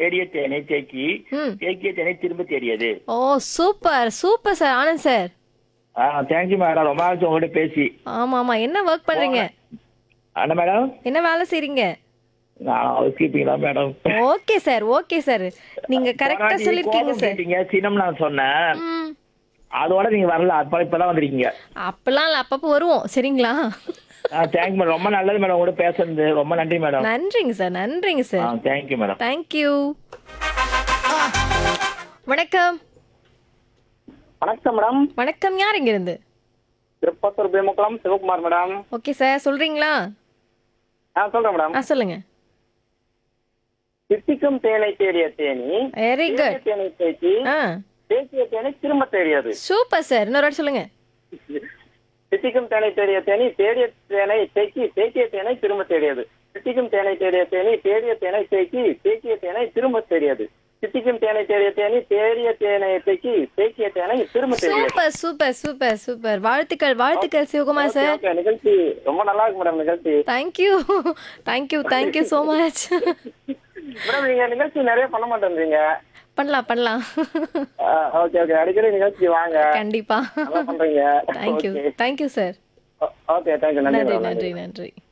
தேடிய தேனை தேக்கி ம் தேக்கிய தேனை திரும்ப தேடியது ஓ super super sir Anand sir ஆ தேங்க்யூ மேடம் ரொம்ப நாள் உங்ககிட்ட பேசி ஆமா ஆமா என்ன ஒர்க் பண்றீங்க என்ன மேடம் என்ன வேலை செய்றீங்க நான் ஹவுஸ் கீப்பிங் தான் madam okay sir okay sir நீங்க கரெக்டா சொல்லிருக்கீங்க சார் சினம் நான் சொன்னேன் ம் அதோட நீங்க வரல அப்ப இப்பதான் வந்திருக்கீங்க அப்பெல்லாம் இல்ல அப்பப்போ வருவோம் சரிங்களா தேங்க்யூ மேடம் ரொம்ப நல்லது மேடம் உங்கள்கிட்ட பேசுறது ரொம்ப நன்றி மேடம் நன்றிங்க சார் நன்றிங்க ஆ சார் தேங்க்யூ மேடம் தேங்க்யூ வணக்கம் வணக்கம் மேடம் வணக்கம் யார் இங்க இருந்து Tiruppattur Pemukkulam Sivakumar madam okay sir சொல்றீங்களா ஆ சொல்றேன் மேடம் ஆ சொல்லுங்க சித்திக்கும் தேனை தேடிய தேனி வெரி தேடிய குட் தேனை தேக்கி ஆ தேக்கிய தேனை திரும்ப தேடியது சூப்பர் சார் இன்னொரு வாட்டி சொல்லுங்க சித்திக்கும் தேனை தேடிய தேனி தேடிய தேனை தேக்கி தேக்கிய தேனை திரும்ப தேடியது சித்திக்கும் தேனை தேடிய தேனி தேடிய தேனை தேக்கி தேக்கிய தேனை திரும்ப தேடியது சித்திக்கும் தேனை தேடிய தேனி தேடிய தேனை தேக்கி தேக்கிய தேனை திரும்ப தேடியது சூப்பர் சூப்பர் சூப்பர் சூப்பர் வாழ்த்துக்கள் வாழ்த்துக்கள் சிவகுமார் Okay, சார் okay, நிகழ்ச்சி ரொம்ப நல்லா இருக்கு மேடம் நிகழ்ச்சி thank you thank you thank you so much madam நீங்க நிகழ்ச்சி நிறைய பண்ண மாட்டேன்றீங்க பண்ணலாம் பண்ணலாம் ஓகே ஓகே அடிக்கடி நிகழ்ச்சி வாங்க கண்டிப்பா நல்லா பண்றீங்க thank you thank you sir okay thank you நன்றி நன்றி மேடம் நன்றி நன்றி